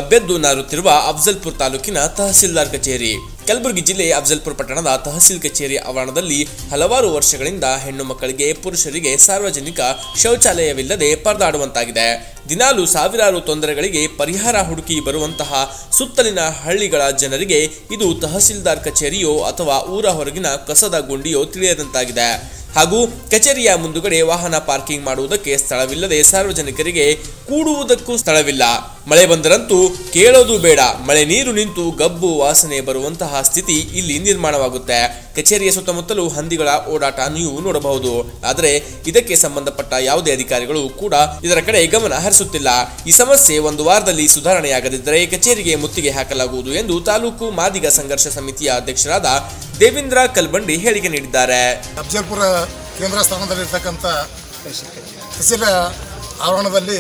ಗಬ್ಬೆದ್ದು ನಾರುತ್ತಿರುವ ಅಫ್ಜಲ್ಪುರ್ ತಾಲೂಕಿನ ತಹಸೀಲ್ದಾರ್ ಕಚೇರಿ ಕಲಬುರಗಿ ಜಿಲ್ಲೆ ಅಫ್ಜಲ್ಪುರ್ ಪಟ್ಟಣದ ತಹಸೀಲ್ ಕಚೇರಿ ಆವರಣದಲ್ಲಿ ಹಲವಾರು ವರ್ಷಗಳಿಂದ ಹೆಣ್ಣು ಮಕ್ಕಳಿಗೆ ಪುರುಷರಿಗೆ ಸಾರ್ವಜನಿಕ ಶೌಚಾಲಯವಿಲ್ಲದೆ ಪರದಾಡುವಂತಾಗಿದೆ ದಿನಾಲು ಸಾವಿರಾರು ತೊಂದರೆಗಳಿಗೆ ಪರಿಹಾರ ಹುಡುಕಿ ಬರುವಂತಹ ಸುತ್ತಲಿನ ಹಳ್ಳಿಗಳ ಜನರಿಗೆ ಇದು ತಹಸೀಲ್ದಾರ್ ಕಚೇರಿಯೋ ಅಥವಾ ಊರ ಹೊರಗಿನ ಕಸದ ಗುಂಡಿಯೋ ತಿಳಿಯದಂತಾಗಿದೆ ಹಾಗೂ ಕಚೇರಿಯ ಮುಂದುಗಡೆ ವಾಹನ ಪಾರ್ಕಿಂಗ್ ಮಾಡುವುದಕ್ಕೆ ಸ್ಥಳವಿಲ್ಲದೆ ಸಾರ್ವಜನಿಕರಿಗೆ ಕೂಡುವುದಕ್ಕೂ ಸ್ಥಳವಿಲ್ಲ ಮಳೆ ಬಂದರಂತೂ ಕೇಳೋದು ಬೇಡ ಮಳೆ ನೀರು ನಿಂತು ಗಬ್ಬು ವಾಸನೆ ಬರುವಂತಹ ಸ್ಥಿತಿ ಇಲ್ಲಿ ನಿರ್ಮಾಣವಾಗುತ್ತೆ ಕಚೇರಿಯ ಸುತ್ತಮುತ್ತಲೂ ಹಂದಿಗಳ ಓಡಾಟ ನೀವು ನೋಡಬಹುದು ಆದರೆ ಇದಕ್ಕೆ ಸಂಬಂಧಪಟ್ಟ ಯಾವುದೇ ಅಧಿಕಾರಿಗಳು ಕೂಡ ಇದರ ಕಡೆ ಗಮನ ಹರಿಸುತ್ತಿಲ್ಲ ಈ ಸಮಸ್ಯೆ ಒಂದು ವಾರದಲ್ಲಿ ಸುಧಾರಣೆಯಾಗದಿದ್ದರೆ ಕಚೇರಿಗೆ ಮುತ್ತಿಗೆ ಹಾಕಲಾಗುವುದು ಎಂದು ತಾಲೂಕು ಮಾದಿಗ ಸಂಘರ್ಷ ಸಮಿತಿಯ ಅಧ್ಯಕ್ಷರಾದ ದೇವೇಂದ್ರ ಕಲ್ಬಂಡಿ ಹೇಳಿಕೆ ನೀಡಿದ್ದಾರೆ ಅಫ್ಜಲ್ಪುರ ಕೇಂದ್ರ ಸ್ಥಾನದಲ್ಲಿರ್ತಕ್ಕಂಥ ತಹಸೀಲ ಆವರಣದಲ್ಲಿ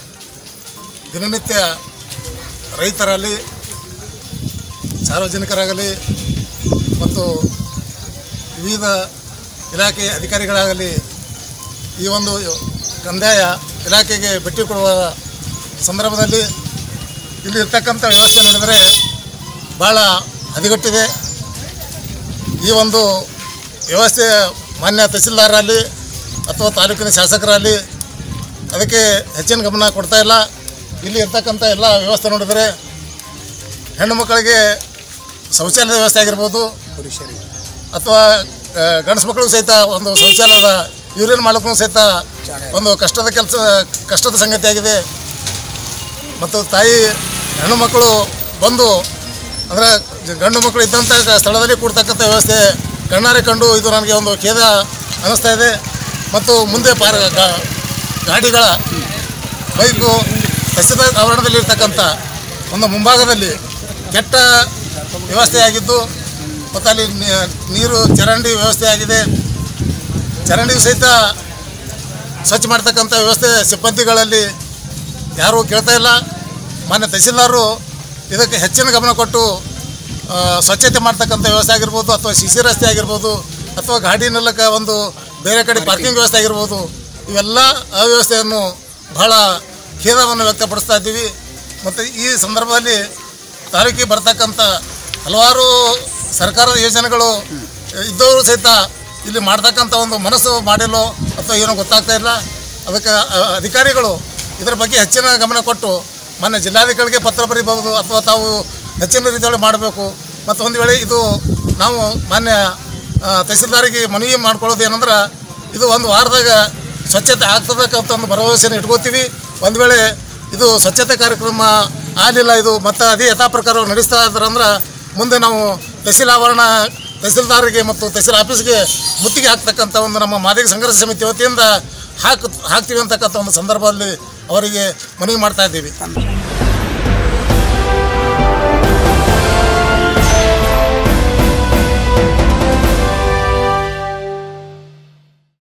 ದಿನನಿತ್ಯ ರೈತರಲ್ಲಿ ಸಾರ್ವಜನಿಕರಾಗಲಿ ಮತ್ತು ವಿವಿಧ ಇಲಾಖೆ ಅಧಿಕಾರಿಗಳಾಗಲಿ ಈ ಒಂದು ಕಂದಾಯ ಇಲಾಖೆಗೆ ಭೇಟಿ ಕೊಡುವ ಸಂದರ್ಭದಲ್ಲಿ ಇಲ್ಲಿ ಇರ್ತಕ್ಕಂಥ ವ್ಯವಸ್ಥೆ ನೋಡಿದರೆ ಭಾಳ ಹದಗೆಟ್ಟಿದೆ ಈ ಒಂದು ವ್ಯವಸ್ಥೆ ಮಾನ್ಯ ತಹಸೀಲ್ದಾರಲ್ಲಿ ಅಥವಾ ತಾಲೂಕಿನ ಶಾಸಕರಲ್ಲಿ ಅದಕ್ಕೆ ಹೆಚ್ಚಿನ ಗಮನ ಕೊಡ್ತಾ ಇಲ್ಲ ಇಲ್ಲಿ ಇರ್ತಕ್ಕಂಥ ಎಲ್ಲ ವ್ಯವಸ್ಥೆ ನೋಡಿದರೆ ಹೆಣ್ಣು ಮಕ್ಕಳಿಗೆ ಶೌಚಾಲಯದ ವ್ಯವಸ್ಥೆ ಆಗಿರ್ಬೋದು ಪುರುಷರಿಗೆ ಅಥವಾ ಆ, ಗಂಡಸು ಮಕ್ಕಳಿಗೂ ಸಹಿತ ಒಂದು ಶೌಚಾಲಯದ ಯೂರಿನ್ ಮಾಡೋಕ್ಕೂ ಸಹಿತ ಒಂದು ಕಷ್ಟದ ಕೆಲಸ ಕಷ್ಟದ ಸಂಗತಿಯಾಗಿದೆ ಮತ್ತು ತಾಯಿ ಹೆಣ್ಣು ಮಕ್ಕಳು ಬಂದು ಅಂದರೆ ಗಂಡು ಮಕ್ಕಳು ಇದ್ದಂಥ ಸ್ಥಳದಲ್ಲಿ ಕೂಡ್ತಕ್ಕಂಥ ವ್ಯವಸ್ಥೆ ಕಣ್ಣಾರೆ ಕಂಡು ಇದು ನನಗೆ ಒಂದು ಖೇದ ಅನ್ನಿಸ್ತಾ ಇದೆ ಮತ್ತು ಮುಂದೆ ಪಾರ ಗಾ- ಗಾಡಿಗಳ ಬೈಕು ತಹಸೀಲ್ದಾರ್ ಆವರಣದಲ್ಲಿರ್ತಕ್ಕಂಥ ಒಂದು ಮುಂಭಾಗದಲ್ಲಿ ಕೆಟ್ಟ ವ್ಯವಸ್ಥೆಯಾಗಿದ್ದು ಮತ್ತು ಅಲ್ಲಿ ನೀ- ನೀರು ಚರಂಡಿ ವ್ಯವಸ್ಥೆ ಆಗಿದೆ ಚರಂಡಿಗೂ ಸಹಿತ ಸ್ವಚ್ಛ ಮಾಡ್ತಕ್ಕಂಥ ವ್ಯವಸ್ಥೆ ಸಿಬ್ಬಂದಿಗಳಲ್ಲಿ ಯಾರೂ ಕೇಳ್ತಾ ಇಲ್ಲ ಮಾನ್ಯ ತಹಸೀಲ್ದಾರರು ಇದಕ್ಕೆ ಹೆಚ್ಚಿನ ಗಮನ ಕೊಟ್ಟು ಆ, ಸ್ವಚ್ಛತೆ ಮಾಡ್ತಕ್ಕಂಥ ವ್ಯವಸ್ಥೆ ಆಗಿರ್ಬೋದು ಅಥವಾ ಸಿ ಸಿ ರಸ್ತೆ ಆಗಿರ್ಬೋದು ಅಥವಾ ಗಾಡಿ ನಿಲ್ಲಕ್ಕೆ ಒಂದು ಬೇರೆ ಕಡೆ ಪಾರ್ಕಿಂಗ್ ವ್ಯವಸ್ಥೆ ಆಗಿರ್ಬೋದು ಇವೆಲ್ಲ ಅವ್ಯವಸ್ಥೆಯನ್ನು ಬಹಳ ಖೇದವನ್ನು ವ್ಯಕ್ತಪಡಿಸ್ತಾ ಇದ್ದೀವಿ ಮತ್ತು ಈ ಸಂದರ್ಭದಲ್ಲಿ ತಾಲೂಕಿಗೆ ಬರ್ತಕ್ಕಂಥ ಹಲವಾರು ಸರ್ಕಾರದ ಯೋಜನೆಗಳು ಇದ್ದವರು ಸಹಿತ ಇಲ್ಲಿ ಮಾಡ್ತಕ್ಕಂಥ ಒಂದು ಮನಸ್ಸು ಮಾಡಿಲ್ಲೋ ಅಥವಾ ಏನೋ ಗೊತ್ತಾಗ್ತಾ ಇಲ್ಲ ಅದಕ್ಕೆ ಅ, ಅಧಿಕಾರಿಗಳು ಇದರ ಬಗ್ಗೆ ಹೆಚ್ಚಿನ ಗಮನ ಕೊಟ್ಟು ಮಾನ್ಯ ಜಿಲ್ಲಾಧಿಕಾರಿಗೆ ಪತ್ರ ಬರೀಬಹುದು ಅಥವಾ ತಾವು ಹೆಚ್ಚಿನ ರೀತಿಯಲ್ಲಿ ಮಾಡಬೇಕು ಮತ್ತು ಒಂದು ವೇಳೆ ಇದು ನಾವು ಮಾನ್ಯ ಆ, ತಹಸೀಲ್ದಾರಿಗೆ ಮನವಿ ಮಾಡ್ಕೊಳ್ಳೋದು ಏನಂದ್ರೆ ಇದು ಒಂದು ವಾರದಾಗ ಸ್ವಚ್ಛತೆ ಆಗ್ತದಕ್ಕಂತ ಒಂದು ಭರವಸೆನ ಇಟ್ಕೋತೀವಿ ಒಂದು ವೇಳೆ ಇದು ಸ್ವಚ್ಛತೆ ಕಾರ್ಯಕ್ರಮ ಆಗಲಿಲ್ಲ ಇದು ಮತ್ತು ಅದೇ ಯಥಾ ಪ್ರಕಾರ ನಡೆಸ್ತಾ ಇದ್ರಂದ್ರೆ ಮುಂದೆ ನಾವು ತಹಸೀಲ್ ಆವರಣ ತಹಸೀಲ್ದಾರಿಗೆ ಮತ್ತು ತಹಸೀಲ್ ಆಫೀಸ್ಗೆ ಮುತ್ತಿಗೆ ಹಾಕ್ತಕ್ಕಂಥ ಒಂದು ನಮ್ಮ ಮಾದಿಗ ಸಂಘರ್ಷ ಸಮಿತಿ ವತಿಯಿಂದ ಹಾಕ್ ಹಾಕ್ತೀವಿ ಅಂತಕ್ಕಂಥ ಒಂದು ಸಂದರ್ಭದಲ್ಲಿ ಅವರಿಗೆ ಮನವಿ ಮಾಡ್ತಾ ಇದ್ದೀವಿ